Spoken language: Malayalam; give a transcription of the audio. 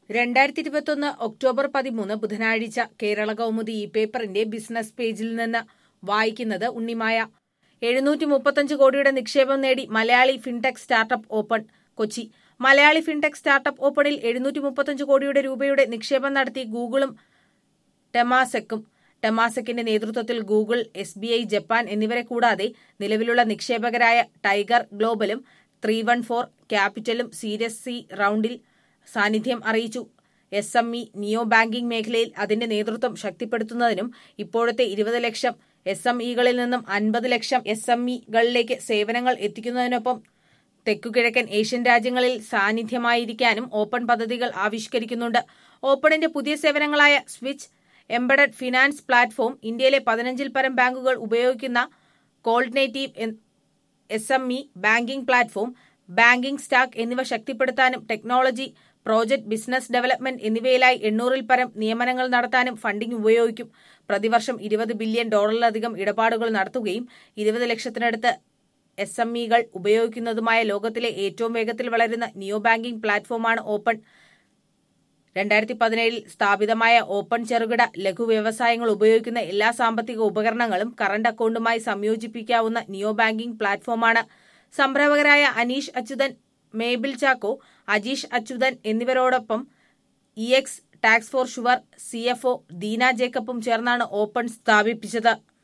രണ്ടായിരത്തി ഇരുപത്തൊന്ന് ഒക്ടോബർ പതിമൂന്ന് ബുധനാഴ്ച കേരള കൗമുദി ഈ പേപ്പറിന്റെ ബിസിനസ് പേജിൽ നിന്ന് വായിക്കുന്നത് ഉണ്ണിമായ എഴുന്നൂറ്റി മുപ്പത്തഞ്ച് കോടിയുടെ നിക്ഷേപം നേടി Malayali fintech startup Open Kochi Malayali fintech startup ഓപ്പണിൽ എഴുന്നൂറ്റി മുപ്പത്തഞ്ച് കോടിയുടെ രൂപയുടെ നിക്ഷേപം നടത്തി ഗൂഗിളും ടെമാസെക്കും ടെമാസെക്കിന്റെ നേതൃത്വത്തിൽ Google S B I Japan എന്നിവരെ കൂടാതെ നിലവിലുള്ള നിക്ഷേപകരായ ടൈഗർ ഗ്ലോബലും ത്രീ വൺ ഫോർ ക്യാപിറ്റലും സീരിയസ് സി റൌണ്ടിൽ സാന്നിധ്യം അറിയിച്ചു S M E neo banking മേഖലയിൽ അതിന്റെ നേതൃത്വം ശക്തിപ്പെടുത്തുന്നതിനും ഇപ്പോഴത്തെ ഇരുപത് ലക്ഷം എസ് എം ഇകളിൽ നിന്നും അൻപത് ലക്ഷം എസ് എം ഇകളിലേക്ക് സേവനങ്ങൾ എത്തിക്കുന്നതിനൊപ്പം തെക്കുകിഴക്കൻ ഏഷ്യൻ രാജ്യങ്ങളിൽ സാന്നിധ്യമായിരിക്കാനും ഓപ്പൺ പദ്ധതികൾ ആവിഷ്കരിക്കുന്നുണ്ട് ഓപ്പണിന്റെ പുതിയ സേവനങ്ങളായ സ്വിച്ച് എംബഡഡ് ഫിനാൻസ് പ്ലാറ്റ്ഫോം ഇന്ത്യയിലെ പതിനഞ്ചിൽ പരം ബാങ്കുകൾ ഉപയോഗിക്കുന്ന കോൾഡിനേറ്റീവ് S M E banking platform banking stack എന്നിവ ശക്തിപ്പെടുത്താനും ടെക്നോളജി പ്രോജക്ട് ബിസിനസ് ഡെവലപ്മെന്റ് എന്നിവയിലായി എണ്ണൂറിൽ പരം നിയമനങ്ങൾ നടത്താനും ഫണ്ടിംഗ് ഉപയോഗിക്കും പ്രതിവർഷം ഇരുപത് ബില്യൺ ഡോളറിലധികം ഇടപാടുകൾ നടത്തുകയും ഇരുപത് ലക്ഷത്തിനടുത്ത് എസ് എം ഇകൾ ഉപയോഗിക്കുന്നതുമായ ലോകത്തിലെ ഏറ്റവും വേഗത്തിൽ വളരുന്ന നിയോ ബാങ്കിംഗ് പ്ലാറ്റ്ഫോമാണ് ഓപ്പൺ രണ്ടായിരത്തി പതിനേഴിൽ സ്ഥാപിതമായ ഓപ്പൺ ചെറുകിട ലഘു വ്യവസായങ്ങൾ ഉപയോഗിക്കുന്ന എല്ലാ സാമ്പത്തിക ഉപകരണങ്ങളും കറന്റ് അക്കൌണ്ടുമായി സംയോജിപ്പിക്കാവുന്ന നിയോ ബാങ്കിംഗ് പ്ലാറ്റ്ഫോമാണ് സംരംഭകരായ അനീഷ് അച്യുതൻ മേബിൾ ചാക്കോ അജീഷ് അച്യുതൻ എന്നിവരോടൊപ്പം ex tax for sure C F O Deena ജേക്കബും ചേർന്നാണ് ഓപ്പൺ സ്ഥാപിപ്പിച്ചത്